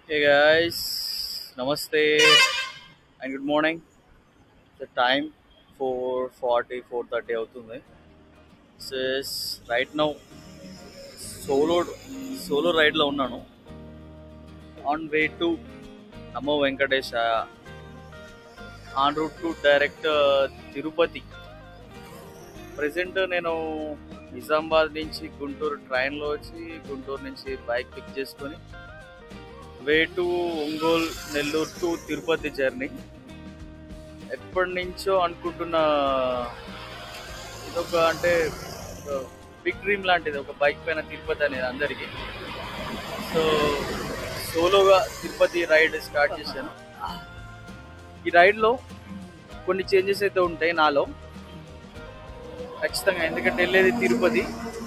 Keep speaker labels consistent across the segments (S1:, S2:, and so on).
S1: Hey guys, Namaste and good morning. The time 4:40, 4:30 అవుతుంది. This right now solo solo ride లో ఉన్నాను. On way to నమో Venkatesha on route to direct Tirupati present నేను నిజామాబాద్ నుంచి గుంటూరు ట్రైన్లో వచ్చి గుంటూరు నుంచి బైక్ పిక్ చేసుకొని way to Ongole Nellore to Tirupati journey ఎప్పటి నుంచో అనుకుంటున్న ఇదొక అంటే బిగ్ డ్రీమ్ లాంటిది ఒక బైక్ పైన తిరుపతి అనేది అందరికీ సో సోలోగా తిరుపతి రైడ్ స్టార్ట్ చేశాను ఈ రైడ్లో కొన్ని చేంజెస్ అయితే ఉంటాయి నాలో ఖచ్చితంగా ఎందుకంటే వెళ్ళేది తిరుపతి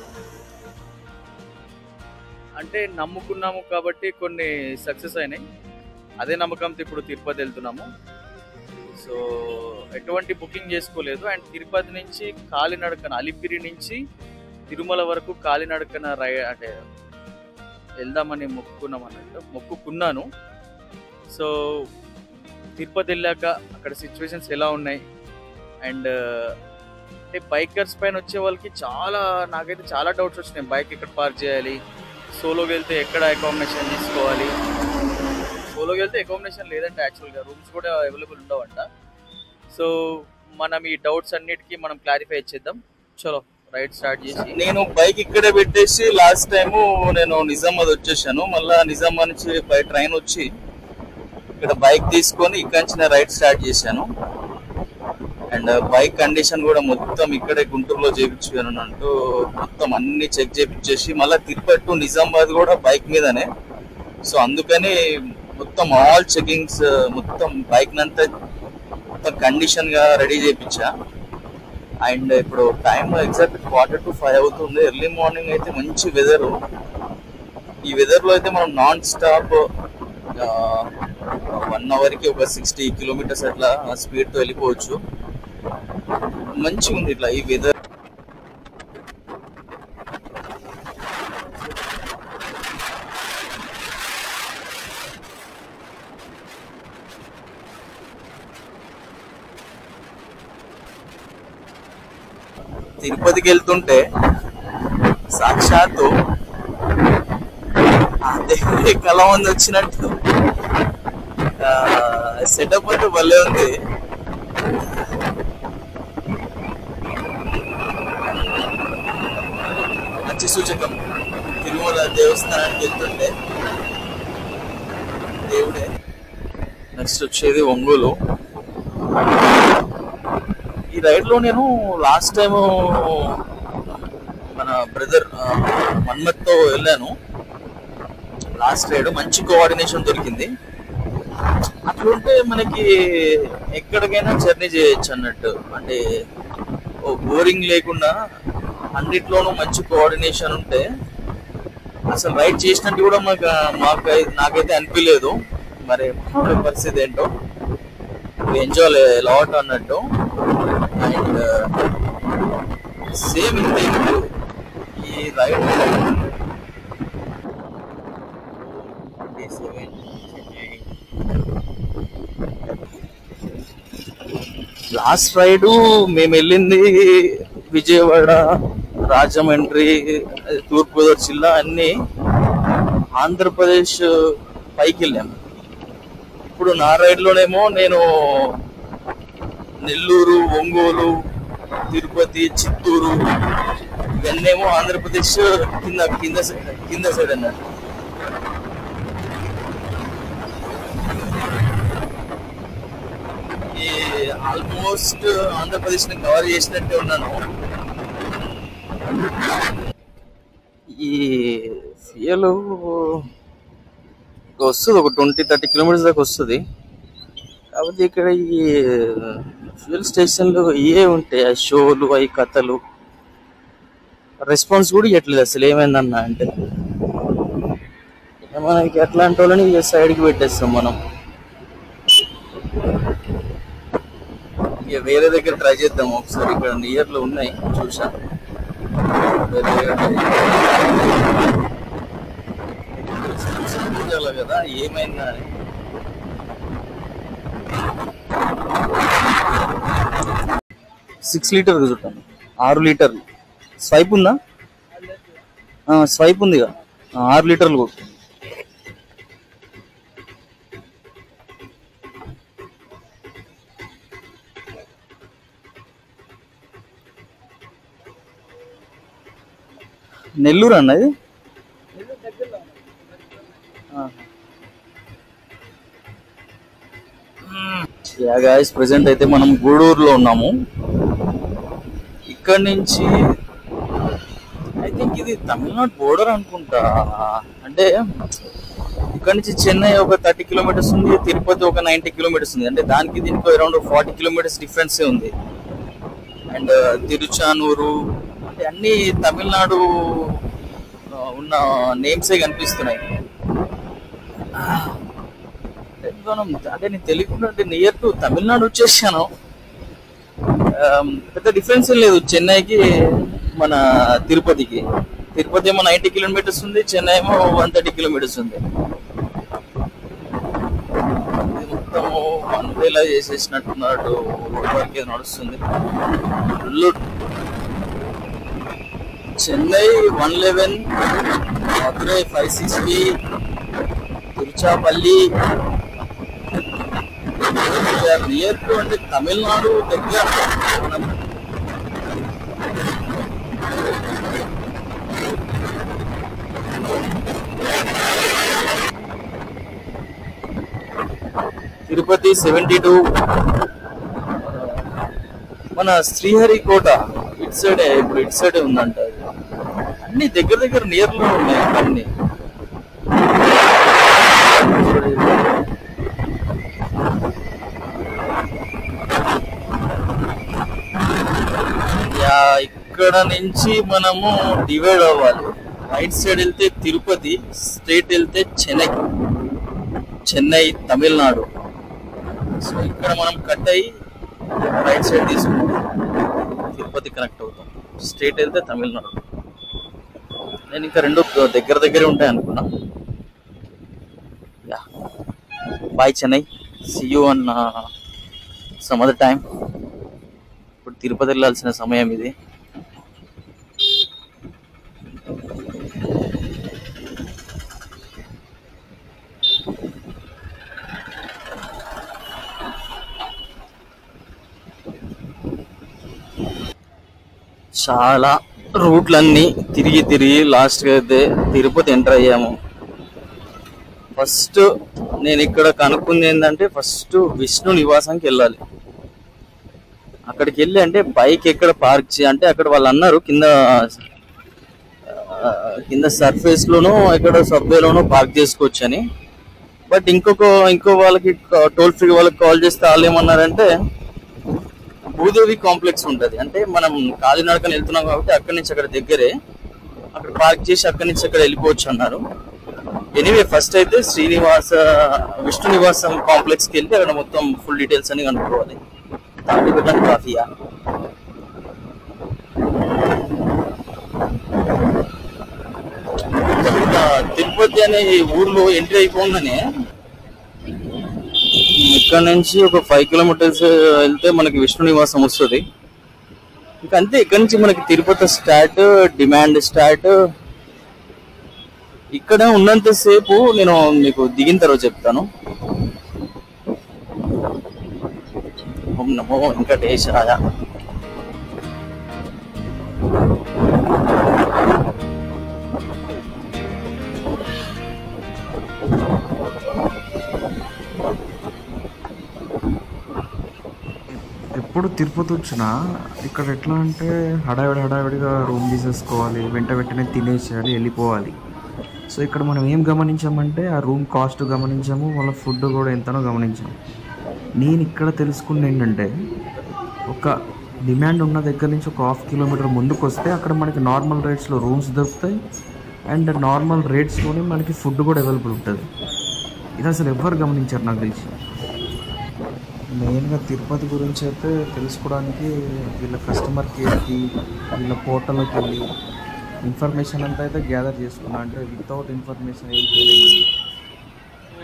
S1: అంటే నమ్ముకున్నాము కాబట్టి కొన్ని సక్సెస్ అయినాయి అదే నమ్మకంతో ఇప్పుడు తిరుపతి వెళ్తున్నాము సో ఎటువంటి బుకింగ్ చేసుకోలేదు అండ్ తిరుపతి నుంచి కాలినడకన అలిపిరి నుంచి తిరుమల వరకు కాలినడకన రై అంటే వెళ్దామని మొక్కుకున్నాం అన్నట్టు మొక్కుకున్నాను సో తిరుపతి వెళ్ళాక అక్కడ సిచ్యువేషన్స్ ఎలా ఉన్నాయి అండ్ అంటే బైకర్స్ పైన వచ్చే వాళ్ళకి చాలా నాకైతే చాలా డౌట్స్ వచ్చినాయి బైక్ ఎక్కడ పార్క్ చేయాలి సోలోకి వెళ్తే ఎక్కడ అకామిడేషన్ తీసుకోవాలి సోలోకి వెళ్తే అకామిడేషన్ లేదంటే యాక్చువల్గా రూమ్స్ కూడా అవైలబుల్ ఉండవంట సో మనం ఈ డౌట్స్ అన్నిటికీ మనం క్లారిఫై చేద్దాం చలో రైడ్ స్టార్ట్ చేసి నేను బైక్ ఇక్కడే పెట్టేసి లాస్ట్ టైం నేను నిజామాబాద్ వచ్చేసాను మళ్ళీ నిజామాబాద్ నుంచి బై ట్రైన్ వచ్చి ఇక్కడ బైక్ తీసుకొని ఇక్కడ నుంచి నేను రైడ్ స్టార్ట్ చేశాను అండ్ బైక్ కండిషన్ కూడా మొత్తం ఇక్కడే గుంటూరులో చేయించాను అంటూ మొత్తం అన్ని చెక్ చేయించేసి మళ్ళీ తిరుపతి టు నిజామాబాద్ కూడా బైక్ మీదనే సో అందుకని మొత్తం ఆల్ చెకింగ్స్ మొత్తం బైక్ నంతా మొత్తం కండిషన్ గా రెడీ చేయించా అండ్ ఇప్పుడు time exact quarter to five అవుతుంది ఎర్లీ మార్నింగ్ అయితే మంచి వెదర్ ఈ వెదర్ లో అయితే మనం నాన్ స్టాప్ వన్ అవర్ కి ఒక సిక్స్టీ కిలోమీటర్స్ అట్లా స్పీడ్ తో వెళ్ళిపోవచ్చు మంచిగా ఉంది ఇట్లా ఈ వెదర్ తిరుపతికి వెళ్తుంటే సాక్షాత్తు ఆ దేవుడి కళ మంది వచ్చినట్టు సెటప్ అంటే భలే ఉంది మంచి సూచకం తిరుమల దేవస్థానానికి వెళ్తుంటే దేవుడే నెక్స్ట్ వచ్చేది ఒంగోలు ఈ రైడ్ లో నేను లాస్ట్ టైం మన బ్రదర్ మన్మత్ తో వెళ్ళాను లాస్ట్ రైడ్ మంచి కోఆర్డినేషన్ దొరికింది అట్లుంటే మనకి ఎక్కడికైనా జర్నీ చేయొచ్చు అన్నట్టు అంటే ఓ బోరింగ్ లేకుండా అన్నిట్లోనూ మంచి కోఆర్డినేషన్ ఉంటే అసలు రైడ్ చేసినట్టు కూడా మాకు మాకు నాకైతే అనిపించలేదు మరి మన పరిస్థితి ఏంటో ఎంజాయ్ లాట్ అన్నట్టు అండ్ సేమ్ ఇంతే ఈ రైడ్ లాస్ట్ రైడ్ మేము వెళ్ళింది విజయవాడ రాజమండ్రి తూర్పుగోదావరి జిల్లా అన్ని ఆంధ్రప్రదేశ్ పైకి వెళ్ళాము ఇప్పుడు నా రైడ్ లోనేమో నేను నెల్లూరు ఒంగోలు తిరుపతి చిత్తూరు ఇవన్నేమో ఆంధ్రప్రదేశ్ కింద కింద సైడ్ కింద సైడ్ అన్నట్టు ఈ ఆల్మోస్ట్ ఆంధ్రప్రదేశ్ ని కవర్ చేసినట్టే ఉన్నాను ఈ ఫ్యూయల్ వస్తుంది ఒక ట్వంటీ థర్టీ కిలోమీటర్స్ దాకా వస్తుంది కాకపోతే ఇక్కడ ఈ ఫ్యూయల్ స్టేషన్లు ఏ ఉంటాయి ఆ షోలు అవి కథలు రెస్పాన్స్ కూడా ఇవ్వట్లేదు అసలు ఏమైందన్నా అంటే ఇక మనకి ఎట్లాంటి వాళ్ళని ఇక సైడ్కి పెట్టేస్తాం మనం ఇక వేరే దగ్గర ట్రై చేద్దాం ఒకసారి ఇక్కడ నియర్ లో ఉన్నాయి చూసా వేరే దగ్గర try చేద్దాం.
S2: ఆలోచించాలి కదా ఏమైందా అని సిక్స్ లీటర్ చూడండి ఆరు లీటర్లు స్వైప్ ఉందా ఆ, స్వైప్ ఉంది ఇక. ఆ, ఆరు లీటర్లు కొట్టు నెల్లూరు అన్నది యా గాయస్ ప్రెసెంట్ అయితే మనం గూడూరులో ఉన్నాము ఇక్కడ నుంచి ఐ థింక్ ఇది తమిళనాడు బోర్డర్ అనుకుంటా అంటే ఇక్కడ నుంచి చెన్నై ఒక థర్టీ కిలోమీటర్స్ ఉంది తిరుపతి ఒక నైంటీ కిలోమీటర్స్ ఉంది అంటే దానికి దీనికి అరౌండ్ ఫార్టీ కిలోమీటర్స్ డిఫరెన్సే ఉంది అండ్ తిరుచానూరు అంటే అన్ని తమిళనాడు ఆ, ఉన్న నేమ్సే కనిపిస్తున్నాయి అంటే మనం అంటే నేను తెలియకుండా అంటే నియర్ టు తమిళనాడు వచ్చేసాను ఆమ్, పెద్ద డిఫరెన్స్ ఏం లేదు చెన్నైకి మన తిరుపతికి తిరుపతి ఏమో నైంటీ కిలోమీటర్స్ ఉంది చెన్నై ఏమో వన్ థర్టీ కిలోమీటర్స్ ఉంది ఇది మొత్తము వన్ వేలా చేసేసినట్టున్నాడు రోడ్ వర్క్ ఏదో నడుస్తుంది full Chennai one eleven Madurai five sixty Tiruchapalli near to అంటే తమిళనాడు దగ్గర మనం తిరుపతి సెవెంటీ టూ మన శ్రీహరికోట ఇటు సైడే ఇప్పుడు ఇటు సైడే ఉందంట అది. అన్ని దగ్గర దగ్గర నియర్ లో ఉన్నాయి అన్ని యా ఇక్కడ నుంచి మనము డివైడ్ అవ్వాలి రైట్ సైడ్ వెళ్తే తిరుపతి స్ట్రైట్ వెళ్తే చెన్నై చెన్నై తమిళనాడు సో ఇక్కడ మనం కట్ అయ్యి రైట్ సైడ్ తీసుకుంటాం తిరుపతి కనెక్ట్ అవుతాం స్ట్రైట్ వెళ్తే తమిళనాడు నేను ఇంకా రెండు దగ్గర దగ్గరే ఉంటాయి అనుకున్నా yeah bye Chennai see you అన్న సమ్ అదర్ టైం ఇప్పుడు తిరుపతి వెళ్ళాల్సిన సమయం ఇది చాలా రూట్లన్నీ తిరిగి తిరిగి లాస్ట్గా అయితే తిరుపతి ఎంటర్ అయ్యాము ఫస్ట్ నేను ఇక్కడ కనుక్కుంది ఏంటంటే ఫస్ట్ విష్ణు నివాసానికి వెళ్ళాలి అక్కడికి వెళ్ళి అంటే బైక్ ఎక్కడ పార్క్ చేయ అంటే అక్కడ వాళ్ళు అన్నారు కింద ఆ, కింద సర్ఫేస్ లోనో ఎక్కడ సబ్వేలోనో పార్క్ చేసుకోవచ్చు అని బట్ ఇంకొక ఇంకో వాళ్ళకి టోల్ ఫ్రీ వాళ్ళకి కాల్ చేస్తే వాళ్ళు ఏమన్నారంటే భూదేవి కాంప్లెక్స్ ఉంటది అంటే మనం కాలినడకని వెళ్తున్నాం కాబట్టి అక్కడి నుంచి అక్కడ దగ్గరే అక్కడ పార్క్ చేసి అక్కడి నుంచి అక్కడ వెళ్ళిపోవచ్చు అన్నారు ఎనీవే ఫస్ట్ అయితే శ్రీనివాస విష్ణు నివాసం కాంప్లెక్స్కి వెళ్ళి అక్కడ మొత్తం ఫుల్ డీటెయిల్స్ అని కనుక్కోవాలి తాటి పెట్టండి కాఫీయా ఇక్కడ తిరుపతి అనే ఈ ఊర్లో ఎంట్రీ అయిపోగానే ఇక్కడ నుంచి ఒక ఫైవ్ కిలోమీటర్స్ వెళ్తే మనకి విష్ణు నివాసం వస్తుంది ఇంకా అంతే ఇక్కడ నుంచి మనకి తిరుపతి స్టార్ట్ డిమాండ్ స్టార్ట్ ఇక్కడ ఉన్నంతసేపు నేను మీకు దిగిన తర్వాత చెప్తాను ఓం నమో వెంకటేశాయ
S3: ఎప్పుడు తిరుపతి వచ్చినా ఇక్కడ ఎట్లా అంటే హడావిడి హడావిడిగా రూమ్ తీసేసుకోవాలి వెంట వెంటనే తినేసేయాలి వెళ్ళిపోవాలి సో ఇక్కడ మనం ఏం గమనించామంటే ఆ రూమ్ కాస్ట్ గమనించాము వాళ్ళ ఫుడ్ కూడా ఎంతనో గమనించాము నేను ఇక్కడ తెలుసుకుంది ఏంటంటే ఒక డిమాండ్ ఉన్న దగ్గర నుంచి ఒక హాఫ్ కిలోమీటర్ ముందుకు వస్తే అక్కడ మనకి నార్మల్ రేట్స్లో రూమ్స్ దొరుకుతాయి అండ్ నార్మల్ రేట్స్లోనే మనకి ఫుడ్ కూడా అవైలబుల్ ఉంటుంది ఇది అసలు ఎవ్వరు గమనించారు నాకు తెలిసి మెయిన్గా తిరుపతి గురించి అయితే తెలుసుకోవడానికి వీళ్ళ కస్టమర్ కేర్కి వీళ్ళ పోర్టల్కి వెళ్ళి ఇన్ఫర్మేషన్ అంతా అయితే గ్యాదర్ చేసుకున్నా అంటే వితౌట్ ఇన్ఫర్మేషన్ ఏం చేయలేమండి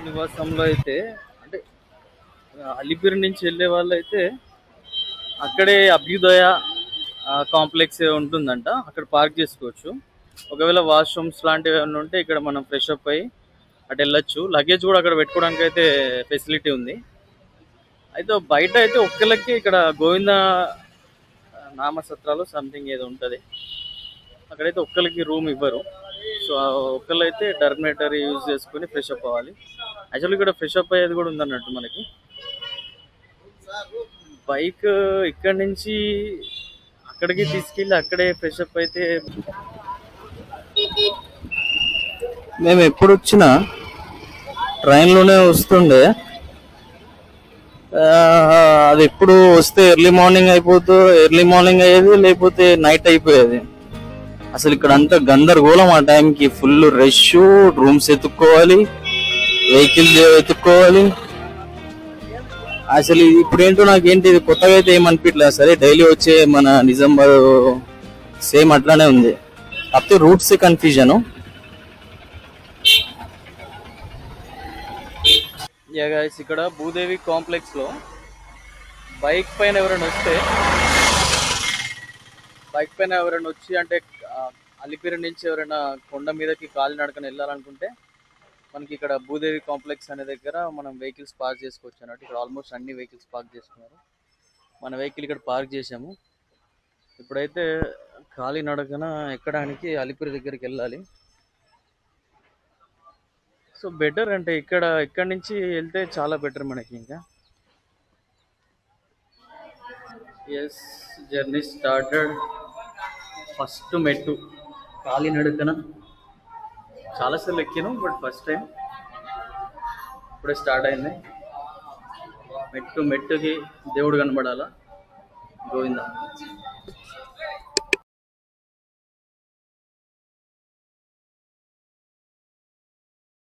S1: నివాసంలో అయితే అంటే ఆ, అలిపిరి నుంచి వెళ్ళే వాళ్ళు అయితే అక్కడే అభ్యుదయ ఆ, కాంప్లెక్స్ ఉంటుందంట అక్కడ పార్క్ చేసుకోవచ్చు ఒకవేళ వాష్రూమ్స్ లాంటివి ఏమైనా ఉంటే ఇక్కడ మనం ఫ్రెష్ అప్ అయ్యి అటు వెళ్ళొచ్చు లగేజ్ కూడా అక్కడ పెట్టుకోవడానికి అయితే ఫెసిలిటీ ఉంది అయితే బయట అయితే ఒక్కళ్ళకి ఇక్కడ గోవింద నామసత్రాలు సంథింగ్ ఏదో ఉంటుంది అక్కడైతే ఒక్కరికి రూమ్ ఇవ్వరు సో ఆ ఒక్కళ్ళు అయితే టర్మినేటర్ యూజ్ చేసుకుని ఫ్రెష్ అప్ అవ్వాలి యాక్చువల్లీ ఇక్కడ ఫ్రెష్ అప్ అయ్యేది కూడా ఉందన్నట్టు మనకి బైక్ ఇక్కడ నుంచి అక్కడికి తీసుకెళ్ళి అక్కడే ఫ్రెష్ అప్ అయితే
S2: మేము ఎప్పుడు వచ్చినా ట్రైన్లోనే వస్తుండే ఆ, అది ఎప్పుడు వస్తే ఎర్లీ మార్నింగ్ అయిపోతూ ఎర్లీ మార్నింగ్ అయ్యేది లేకపోతే నైట్ అయిపోయేది అసలు ఇక్కడ అంతా గందరగోళం ఆ టైంకి ఫుల్ రష్ రూమ్స్ ఎత్తుక్కోవాలి వెహికల్ ఎత్తుక్కోవాలి అసలు ఇది ఇప్పుడు ఏంటో నాకేంటి ఇది కొత్తగా అయితే ఏమనిపించలేదు సరే డైలీ వచ్చే మన నిజామాబాద్ సేమ్ అట్లానే ఉంది కాకపోతే రూట్స్ కన్ఫ్యూజన్
S1: యా గైస్ ఇక్కడ భూదేవి కాంప్లెక్స్ లో బైక్ పైన ఎవరైనా వస్తే బైక్ పైన ఎవరైనా వచ్చి అంటే ఆ, అలిపిరి నుంచి ఎవరైనా కొండ మీదకి కాలినడకన వెళ్ళాలనుకుంటే మనకి ఇక్కడ భూదేవి కాంప్లెక్స్ అనే దగ్గర మనం వెహికల్స్ పార్క్ చేసుకోవచ్చు అన్నట్టు ఇక్కడ ఆల్మోస్ట్ అన్ని వెహికల్స్ పార్క్ చేసుకున్నారు మన వెహికల్ ఇక్కడ పార్క్ చేసాము ఇప్పుడైతే కాలినడకన ఎక్కడానికి అలిపిరి దగ్గరికి వెళ్ళాలి సో బెటర్ అంటే ఇక్కడ ఇక్కడ నుంచి వెళ్తే చాలా బెటర్ మనకి ఇంకా ఎస్ జర్నీ స్టార్టెడ్ ఫస్ట్ మెట్టు కాలినడకన చాలాసార్లు ఎక్కాను బట్ ఫస్ట్ టైం ఇప్పుడే స్టార్ట్ అయింది మెట్టు మెట్టుకి దేవుడు కనబడాలా గోవిందా